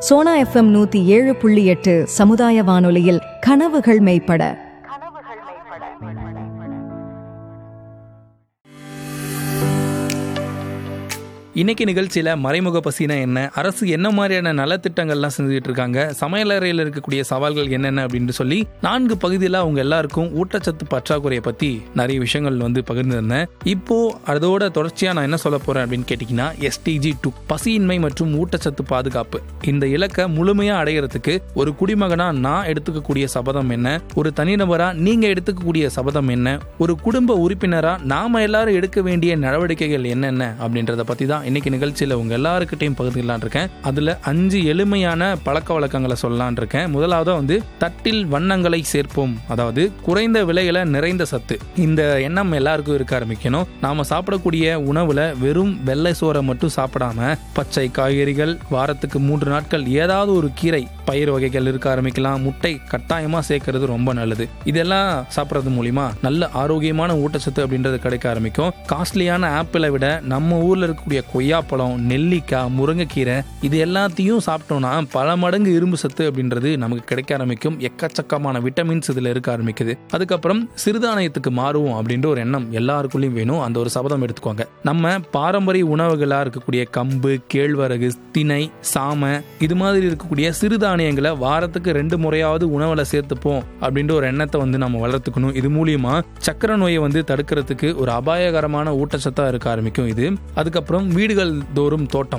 Sona FM நூத்தி ஏழு புள்ளி எட்டு சமுதாய வானொலியில் கனவுகள் மெய்ப்பட இன்னைக்கு நிகழ்ச்சியில் மறைமுக பசினா என்ன அரசு என்ன மாதிரியான நலத்திட்டங்கள்லாம் செஞ்சுட்டு இருக்காங்க சமையலறையில் இருக்கக்கூடிய சவால்கள் என்னென்ன அப்படின்னு சொல்லி நான்கு பகுதியில் அவங்க எல்லாருக்கும் ஊட்டச்சத்து பற்றாக்குறையை பற்றி நிறைய விஷயங்கள் வந்து பகிர்ந்திருந்தேன் இப்போ அதோட தொடர்ச்சியாக நான் என்ன சொல்ல போறேன் அப்படின்னு கேட்டிங்கன்னா எஸ்டிஜி டூ பசியின்மை மற்றும் ஊட்டச்சத்து பாதுகாப்பு இந்த இலக்கை முழுமையாக அடைகிறதுக்கு ஒரு குடிமகனா நான் எடுத்துக்கக்கூடிய சபதம் என்ன ஒரு தனிநபரா நீங்க எடுத்துக்கக்கூடிய சபதம் என்ன ஒரு குடும்ப உறுப்பினரா நாம எல்லாரும் எடுக்க வேண்டிய நடவடிக்கைகள் என்னென்ன அப்படின்றத பத்தி தான் இன்னைக்கு நிகழ்ச்சியில உங்க எல்லாருக்கிட்டையும் பகிர்ந்துக்கலாம் இருக்கேன் அதுல அஞ்சு எளிமையான பழக்க வழக்கங்களை சொல்லலான் இருக்கேன் முதலாவது வந்து தட்டில் வண்ணங்களை சேர்ப்போம் அதாவது குறைந்த விலையில நிறைந்த சத்து இந்த எண்ணம் எல்லாருக்கும் இருக்க ஆரம்பிக்கணும் நாம சாப்பிடக்கூடிய உணவுல வெறும் வெள்ளை சோறை மட்டும் சாப்பிடாம பச்சை காய்கறிகள் வாரத்துக்கு மூன்று நாட்கள் ஏதாவது ஒரு கீரை பயிர் வகைகள் இருக்க ஆரம்பிக்கலாம் முட்டை கட்டாயமா சேர்க்கறது ரொம்ப நல்லது இதெல்லாம் சாப்பிட்றது மூலியமா நல்ல ஆரோக்கியமான ஊட்டச்சத்து அப்படின்றது கிடைக்க ஆரம்பிக்கும் காஸ்ட்லியான ஆப்பிளை விட நம்ம ஊர்ல இருக்கக்கூடிய கொய்யாப்பழம் நெல்லிக்காய் முருங்கைக்கீரை இது எல்லாத்தையும் சாப்பிட்டோம்னா பல மடங்கு இரும்பு சத்து அப்படின்றது நமக்கு கிடைக்க ஆரம்பிக்கும் எக்கச்சக்கமான விட்டமின்ஸ் இதுல இருக்க ஆரம்பிக்குது அதுக்கப்புறம் சிறுதானியத்துக்கு மாறுவோம் அப்படின்ற ஒரு எண்ணம் எல்லாருக்குள்ளயும் வேணும் அந்த ஒரு சபதம் எடுத்துக்கோங்க நம்ம பாரம்பரிய உணவுகளா இருக்கக்கூடிய கம்பு கேழ்வரகு திணை சாமை இது மாதிரி இருக்கக்கூடிய சிறுதானியங்களை வாரத்துக்கு ரெண்டு முறையாவது உணவுல சேர்த்துப்போம் அப்படின்ற ஒரு எண்ணத்தை வந்து நம்ம வளர்த்துக்கணும் இது மூலியமா சக்கரை நோயை வந்து தடுக்கிறதுக்கு ஒரு அபாயகரமான ஊட்டச்சத்தா இருக்க ஆரம்பிக்கும் இது அதுக்கப்புறம் வீடுகள் தோறும் தோட்டம்